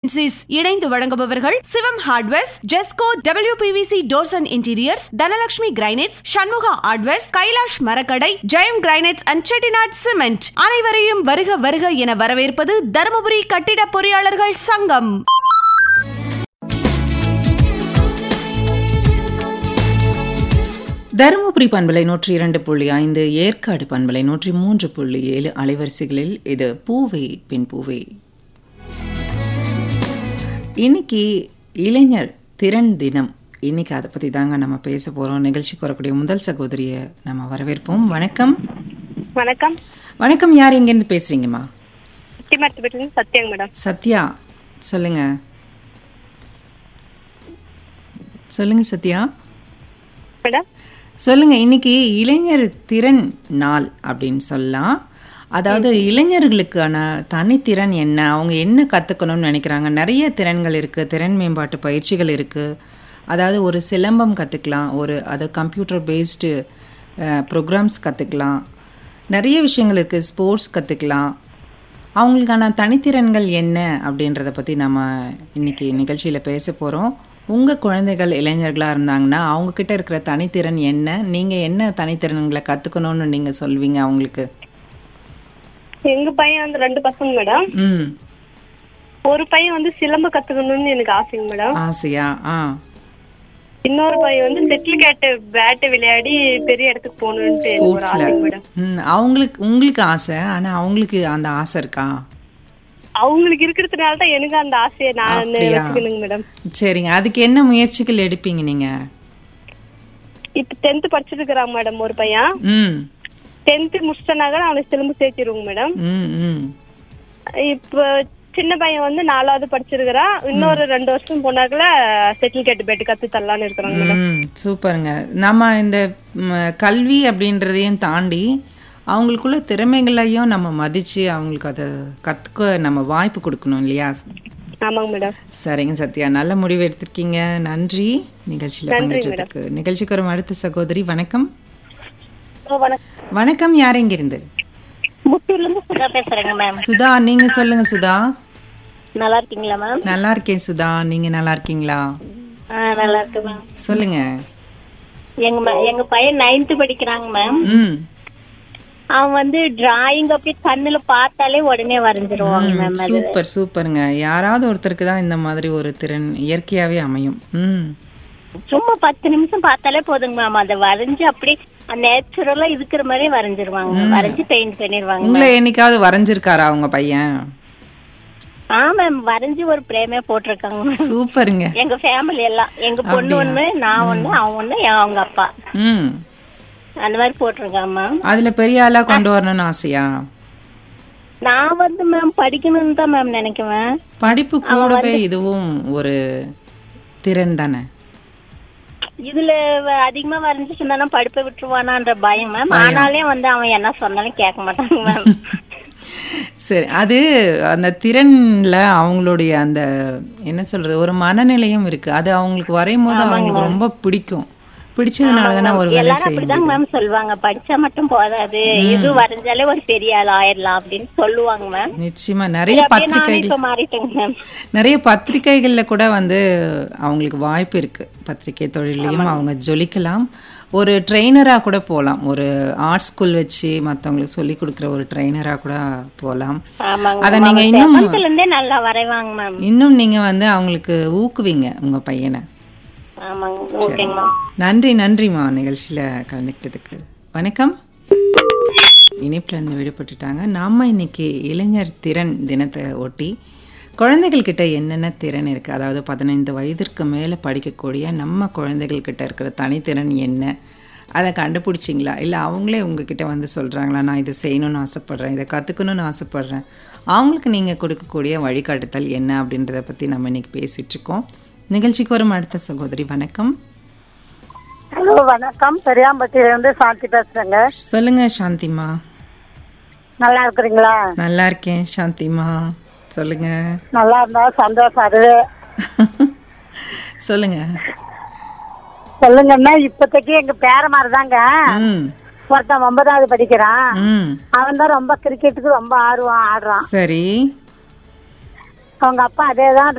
Agencies இணைந்து வழங்குபவர்கள் Sivam hardwares Jesco WPVC doors and interiors Dhanalakshmi granites Shanmuga hardwares Kailash மரக்கடை Jayam granites and Chettinad cement அனைவரையும் வருக வருக என வரவேற்பது தருமபுரி கட்டிட பொறியாளர்கள் சங்கம் தருமபுரி பண்பலை நூற்றி இரண்டு புள்ளி ஐந்து ஏற்காடு பண்பலை நூற்றி மூன்று புள்ளி ஏழு அலைவரிசைகளில் இது பூவே பின் பூவே இன்னைக்கு இளைஞர் திறன் தினம் இன்னைக்கு அதை பற்றி தாங்க நம்ம பேச போகிறோம் நிகழ்ச்சிக்கு வரக்கூடிய முதல் சகோதரியை நம்ம வரவேற்போம் வணக்கம் வணக்கம் வணக்கம் யார் எங்கேருந்து பேசுறீங்கம்மா சிட்டிமரத்துப்பட்டிலேருந்து சத்யாங்க மேடம் சத்யா சொல்லுங்க சொல்லுங்க சத்யா மேடம் சொல்லுங்க இன்னைக்கு இளைஞர் திறன் நாள் அப்படின்னு சொல்லலாம் அதாவது இளைஞர்களுக்கான தனித்திறன் என்ன அவங்க என்ன கற்றுக்கணும்னு நினைக்கிறாங்க நிறைய திறன்கள் இருக்குது திறன் மேம்பாட்டு பயிற்சிகள் இருக்குது அதாவது ஒரு சிலம்பம் கற்றுக்கலாம் ஒரு அது கம்ப்யூட்டர் பேஸ்டு ப்ரோக்ராம்ஸ் கற்றுக்கலாம் நிறைய விஷயங்கள் இருக்குது ஸ்போர்ட்ஸ் கற்றுக்கலாம் அவங்களுக்கான தனித்திறன்கள் என்ன அப்படின்றத பற்றி நம்ம இன்னைக்கு நிகழ்ச்சியில் பேச போகிறோம் உங்கள் குழந்தைகள் இளைஞர்களாக இருந்தாங்கன்னா அவங்கக்கிட்ட இருக்கிற தனித்திறன் என்ன நீங்கள் என்ன தனித்திறன்களை கற்றுக்கணும்னு நீங்கள் சொல்வீங்க அவங்களுக்கு எங்க பையன் வந்து ரெண்டு பசங்க மேடம் ம் ஒரு பையன் வந்து சிலம்பு கத்துக்கணும்னு எனக்கு ஆசைங்க மேடம் ஆசையா ஆ இன்னொரு பையன் வந்து செட்டில் கேட்டு பேட்டு விளையாடி பெரிய இடத்துக்கு போகணும்ட்டு எனக்கு ஒரு ஸ்போர்ட்ஸில் ஆசைங்க மேடம் ம் அவங்களுக்கு உங்களுக்கு ஆசை ஆனால் அவங்களுக்கு அந்த ஆசை இருக்கா அவங்களுக்கு இருக்கிறதுனால தான் எனக்கு அந்த ஆசையை நான் அப்படியா? வச்சுக்கணுங்க மேடம் சரிங்க அதுக்கு என்ன முயற்சிகள் எடுப்பீங்க நீங்கள் இப்ப டென்த் படிச்சுட்டு இருக்கிறான் மேடம் ஒரு பையன் ம் டென்த் முடிச்சிட்டனாக அவனை சிலம்பு சேர்த்திருவோங்க மேடம் ம் ம் இப்ப சின்ன பையன் வந்து நாலாவது படிச்சிருக்கிறான் இன்னொரு ரெண்டு வருஷம் போனாக்கல செட்டில் கேட்டு பேட்டு கத்து தரலான்னு இருக்கிறாங்க மேடம் ம் சூப்பருங்க நம்ம இந்த ம், கல்வி அப்படின்றதையும் தாண்டி அவங்களுக்குள்ள திறமைகளையும் நம்ம மதித்து அவங்களுக்கு அதை கற்றுக்க நம்ம வாய்ப்பு கொடுக்கணும் இல்லையா ஆமாங்க மேடம் சரிங்க சத்யா நல்ல முடிவு எடுத்திருக்கீங்க நன்றி நிகழ்ச்சியில் பங்கேற்றதுக்கு நிகழ்ச்சிக்கு வரும் அடுத்த சகோதரி வணக்கம் வணக்கம் வணக்கம் யார் எங்கிருந்து முத்தூர்ல இருந்து சுதா பேசுறேங்க மேம் சுதா நீங்க சொல்லுங்க சுதா நல்லா இருக்கீங்களா மேம் நல்லா இருக்கேன் சுதா நீங்க நல்லா இருக்கீங்களா ஆ நல்லா இருக்கு மேம் சொல்லுங்க எங்க ம- எங்க பையன் நைன்த் படிக்கிறாங்க மேம் ம் அவன் வந்து டிராயிங் அப்படி கண்ணுல பார்த்தாலே உடனே வரைஞ்சிருவாங்க மேம் அது சூப்பர் சூப்பருங்க யாராவது ஒருத்தருக்கு தான் இந்த மாதிரி ஒரு திறன் இயற்கையாவே அமையும் ம் சும்மா பத்து நிமிஷம் பார்த்தாலே போதுங்க மேம் அதை வரைஞ்சு அப்படி நேச்சுரலா இருக்கிற மாதிரியே வரைஞ்சிருவாங்க வரைஞ்சு பெயிண்ட் பண்ணிடுவாங்க உங்களை என்னைக்காவது வரைஞ்சிருக்காரா உங்க பையன் ஆ மேம் வரைஞ்சு ஒரு பிரேமே போட்டிருக்காங்க மேம் சூப்பருங்க எங்க ஃபேமிலி எல்லாம் எங்க பொண்ணு ஒண்ணு நான் ஒண்ணு அவன் ஒண்ணு அவங்க அப்பா ம் அந்த மாதிரி போட்டிருக்காங்க மேம் அதுல பெரிய ஆளா கொண்டு வரணும்னு ஆசையா நான் வந்து மேம் படிக்கணும்னு தான் மேம் நினைக்குவேன் படிப்பு கூடவே இதுவும் ஒரு திறன் தானே இதுல வ- அதிகமா வரைஞ்சிட்டு இருந்தானா படிப்பை விட்டுருவானான்ற பயம் மேம் ஆனாலே வந்து அவன் என்ன சொன்னாலும் கேட்க மாட்டாங்க மேம் சரி அது அந்த திறன்ல அவங்களுடைய அந்த என்ன சொல்றது ஒரு மனநிலையும் இருக்கு அது அவங்களுக்கு வரையும் போது அவங்களுக்கு ரொம்ப பிடிக்கும் பிடிச்சதுனால தானே ஒரு வேலை எல்லாரும் செய்ய அப்படிதாங்க முடியும் மேம் சொல்லுவாங்க படிச்சா மட்டும் போதாது இது வரைஞ்சாலே ஒரு பெரிய ஆள் ஆயிடலாம் அப்படின்னு சொல்லுவாங்க மேம் நிச்சயமா நிறைய அப்படியே நானும் பத்திரிகைகள் இப்ப மாறிட்டேங்க மேம் நிறைய பத்திரிகைகள்ல கூட வந்து அவங்களுக்கு வாய்ப்பு இருக்கு பத்திரிகை தொழிலையும் அவங்க ஜொலிக்கலாம் ஒரு ட்ரெயினரா கூட போகலாம் ஒரு ஆர்ட் ஸ்கூல் வச்சு மற்றவங்களுக்கு சொல்லி கொடுக்குற ஒரு ட்ரெயினரா கூட போகலாம் ஆமாங்க அதை ma'am. நீங்க அவன் இன்னும் seventh ல இருந்தே நல்லா வரைவாங்க மேம் இன்னும் நீங்க வந்து அவங்களுக்கு ஊக்குவிங்க உங்க பையனை ஆமாங்க ஓகேங்க மேம் நன்றி நன்றிம்மா நிகழ்ச்சியில் கலந்துக்கிட்டதுக்கு வணக்கம் இணைப்பில் இருந்து விடுபட்டுட்டாங்க நாம இன்னைக்கு இளைஞர் திறன் தினத்தை ஒட்டி குழந்தைகள் கிட்ட என்னென்ன திறன் இருக்குது அதாவது பதினைந்து வயதிற்கு மேலே படிக்கக்கூடிய நம்ம குழந்தைகள் கிட்ட இருக்கிற தனித்திறன் என்ன அதை கண்டுபிடிச்சிங்களா இல்லை அவங்களே உங்ககிட்ட வந்து சொல்கிறாங்களா நான் இதை செய்யணும்னு ஆசைப்பட்றேன் இதை கற்றுக்கணும்னு ஆசைப்பட்றேன் அவங்களுக்கு நீங்கள் கொடுக்கக்கூடிய வழிகாட்டுதல் என்ன அப்படின்றத பற்றி நம்ம இன்னைக்கு பேசிகிட்டு இருக்கோம் நிகழ்ச்சிக்கு வரும் அடுத்த சகோதரி வணக்கம் ஹலோ வணக்கம் பெரியாம்பட்டியில இருந்து சாந்தி பேசுறேங்க சொல்லுங்க சாந்திமா நல்லா இருக்கிறீங்களா நல்லா இருக்கேன் சாந்திமா சொல்லுங்க நல்லா இருந்தா சந்தோஷம் அதுவே சொல்லுங்க சொல்லுங்கன்னா இப்போதைக்கு எங்க பேர மாதிரிதாங்க ம் ஒருத்தன் ஒன்பதாவது படிக்கிறான் ம் அவன் தான் ரொம்ப கிரிக்கெட்டுக்கு ரொம்ப ஆர்வம் ஆடுறான் சரி அவங்க அப்பா அதே தான்